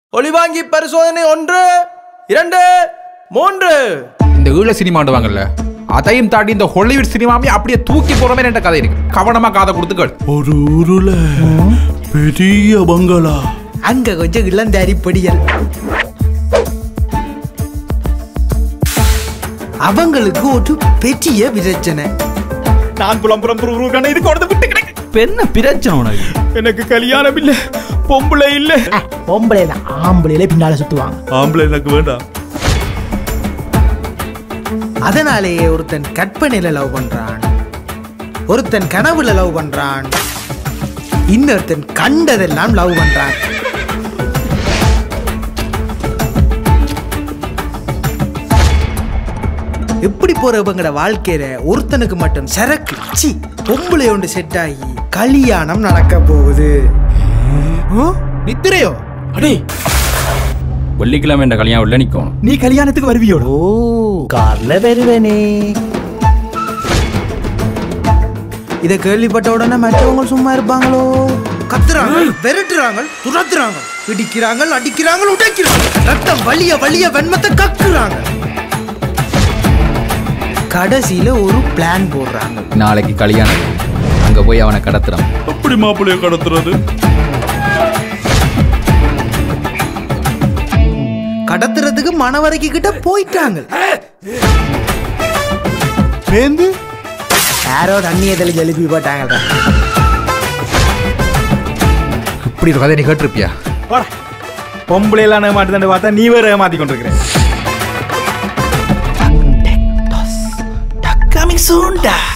ஒளிவாங்கி பரிசோதனை ஒன்று இரண்டு மூன்று இந்த ஈழ சினிமாண்டுவாங்கல்ல அதையும் தாண்டி இந்த ஹாலிவுட் சினிமாவையும் அப்படியே தூக்கி போறமே என்ற கதை இருக்கு கவனமா காதை கொடுத்து கேள் ஒரு ஊருல பெரிய பங்களா அங்க கொஞ்சம் இளந்தாரி பொடியல் அவங்களுக்கு ஒரு பெரிய பிரச்சனை நான் புலம்புறம் புறம் இது கொடுத்து விட்டு கிடக்கு இப்ப என்ன பிரச்சனை உனக்கு எனக்கு கல்யாணம் இல்ல பொம்பளை இல்ல பொம்பளைல ஆம்பளையில பின்னால சுத்துவாங்க ஆம்பளை எனக்கு வேண்டாம் அதனாலேயே ஒருத்தன் கற்பனையில லவ் பண்றான் ஒருத்தன் கனவுல லவ் பண்றான் இன்னொருத்தன் கண்டதெல்லாம் லவ் பண்றான் எப்படி போறவங்கட வாழ்க்கையில ஒருத்தனுக்கு மட்டும் சரக்கு சி பொம்பளை ஒன்று செட் ஆகி கல்யாணம் நடக்க போகுது ஓ, நித்திரையோ அடே வெள்ளிக்கிழமை என்ற கல்யாணம் உள்ள நிக்கும் நீ கல்யாணத்துக்கு வருவியோட ஓ கார்ல வருவேனே இதை கேள்விப்பட்ட உடனே மற்றவங்க சும்மா இருப்பாங்களோ கத்துறாங்க விரட்டுறாங்க துரத்துறாங்க பிடிக்கிறாங்க அடிக்கிறாங்க உடைக்கிறாங்க ரத்தம் வலிய வலிய வெண்மத்தை கக்குறாங்க கடைசியில ஒரு பிளான் போடுறாங்க நாளைக்கு கல்யாணம் அங்க போய் அவனை கடத்துறான் அப்படி மாப்பிள்ளைய கடத்துறது கடத்துறதுக்கு மணவரைக்கு கிட்ட போயிட்டாங்க வேந்து யாரோ தண்ணியை தெளிச்சு எழுப்பி போட்டாங்க இப்படி ஒரு கதை நீ கேட்டிருப்பியா பொம்பளை எல்லாம் ஏமாட்டுதான் பார்த்தா நீ வேற ஏமாத்தி கொண்டிருக்கிற கமிங் சூண்டா